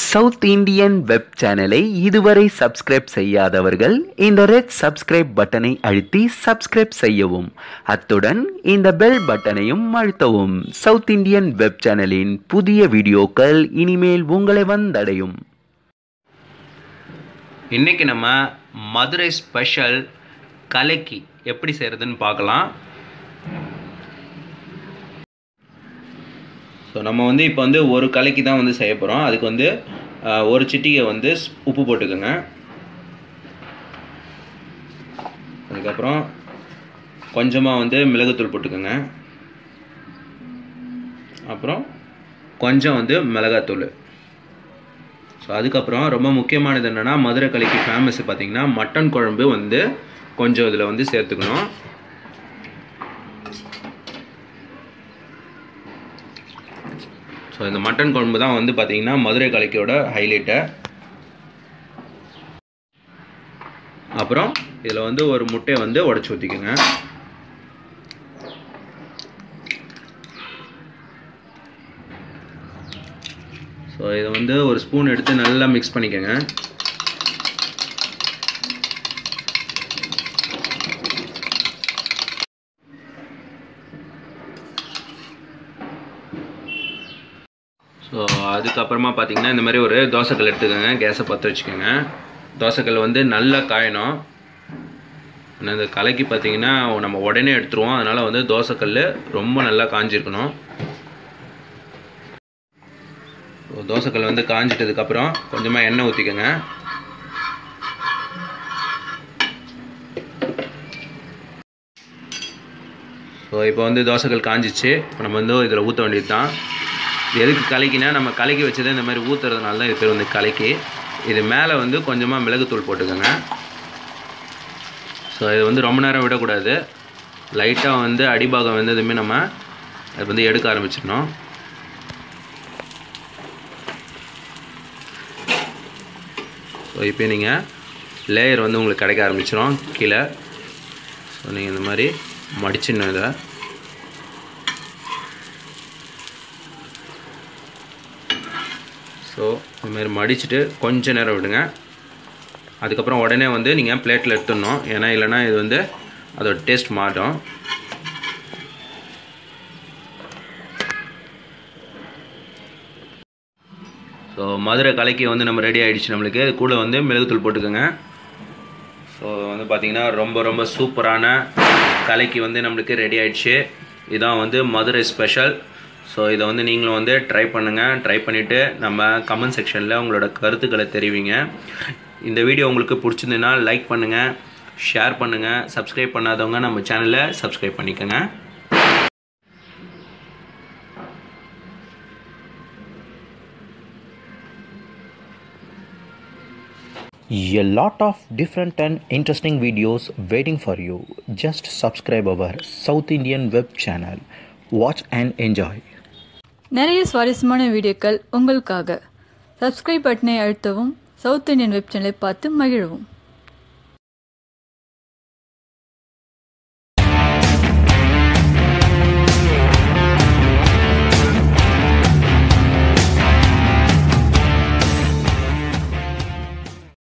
South Indian web சேனலை இதுவரை subscribe செய்யாதவர்கள் இந்த ரெட் சப்ஸ்கிரைப் பட்டனை அழுத்தி சப்ஸ்கிரைப் செய்யவும் அத்துடன் இந்த பெல் பட்டனையும் அழுத்தவும் சவுத் இந்தியன் வெப் சேனலின் புதிய வீடியோக்கள் இனிமேல் உங்களை வந்தடையும் இன்றைக்கி நம்ம மதுரை ஸ்பெஷல் கலக்கி எப்படி செய்கிறதுன்னு பார்க்கலாம் ஸோ நம்ம வந்து இப்போ வந்து ஒரு கலக்கி தான் வந்து செய்ய போகிறோம் அதுக்கு வந்து ஆஹ், ஒரு சிட்டிகை வந்து ஸ்- உப்பு போட்டுக்கோங்க அதுக்கப்புறம் கொஞ்சமாக வந்து மிளகுத்தூள் போட்டுக்கோங்க அப்புறம் கொஞ்சம் வந்து மிளகாத்தூள் ஸோ அதுக்கப்புறம் ரொம்ப முக்கியமானது என்னென்னா மதுரை கலைக்கு ஃபேமஸ் பார்த்தீங்கன்னா மட்டன் குழம்பு வந்து கொஞ்சம் இதில் வந்து சேர்த்துக்கணும் ஸோ இந்த மட்டன் குழம்பு தான் வந்து பார்த்தீங்கன்னா மதுரை கலைக்கியோட ஹைலைட்டு அப்புறம் இதில் வந்து ஒரு முட்டையை வந்து உடச்சி ஊற்றிக்கோங்க ஸோ இதை வந்து ஒரு ஸ்பூன் எடுத்து நல்லா மிக்ஸ் பண்ணிக்கோங்க ஸோ அதுக்கப்புறமா பார்த்தீங்கன்னா இந்த மாதிரி ஒரு தோசைக்கல் எடுத்துக்கோங்க கேஸை பற்ற வச்சுக்கோங்க தோசைக்கல் வந்து நல்லா காயணும் ஆனால் இந்த கலக்கி பார்த்தீங்கன்னா நம்ம உடனே எடுத்துருவோம் அதனால் வந்து தோசைக்கல் ரொம்ப நல்லா காஞ்சிருக்கணும் ஸோ தோசைக்கல் வந்து காஞ்சிட்டதுக்கப்புறம் கொஞ்சமாக எண்ணெய் ஊற்றிக்கோங்க ஸோ இப்போ வந்து தோசைக்கல் காஞ்சிச்சு இப்போ நம்ம வந்து இதில் ஊற்ற வேண்டியது தான் இது எதுக்கு கலக்கினா நம்ம கலக்கி வச்சதை இந்த மாதிரி ஊற்றுறதுனால தான் இது பேர் வந்து கலக்கி இது மேலே வந்து கொஞ்சமாக மிளகுத்தூள் போட்டுக்கோங்க ஸோ இது வந்து ரொம்ப நேரம் விடக்கூடாது லைட்டாக வந்து அடிபாகம் வந்ததுமே நம்ம அது வந்து எடுக்க ஆரம்பிச்சிடணும் ஸோ இப்போ நீங்கள் லேயர் வந்து உங்களுக்கு கிடைக்க ஆரம்பிச்சிடும் கீழே ஸோ நீங்கள் இந்த மாதிரி மடிச்சிடணும் இதை ஸோ இந்த மாதிரி மடிச்சுட்டு கொஞ்ச நேரம் விடுங்க அதுக்கப்புறம் உடனே வந்து நீங்கள் பிளேட்டில் எடுத்துடணும் ஏன்னா இல்லைன்னா இது வந்து அதோட டேஸ்ட் மாறும் ஸோ மதுரை கலைக்கு வந்து நம்ம ரெடி ஆகிடுச்சு நம்மளுக்கு இது கூட வந்து மிளகுத்தூள் போட்டுக்கோங்க ஸோ வந்து பார்த்திங்கன்னா ரொம்ப ரொம்ப சூப்பரான கலைக்கு வந்து நம்மளுக்கு ரெடி ஆயிடுச்சு இதான் வந்து மதுரை ஸ்பெஷல் ஸோ இதை வந்து நீங்களும் வந்து ட்ரை பண்ணுங்கள் ட்ரை பண்ணிவிட்டு நம்ம கமெண்ட் செக்ஷனில் உங்களோட கருத்துக்களை தெரிவிங்க இந்த வீடியோ உங்களுக்கு பிடிச்சிருந்துன்னா லைக் பண்ணுங்கள் ஷேர் பண்ணுங்கள் சப்ஸ்கிரைப் பண்ணாதவங்க நம்ம சேனலை சப்ஸ்கிரைப் பண்ணிக்கோங்க A lot of different and interesting videos waiting for you. Just subscribe our South Indian web channel. Watch and enjoy. நிறைய சுவாரஸ்யமான வீடியோக்கள் உங்களுக்காக சப்ஸ்கிரைப் பட்டனை அழுத்தவும் சவுத் இந்தியன் வெப் சேனலை பார்த்து மகிழவும்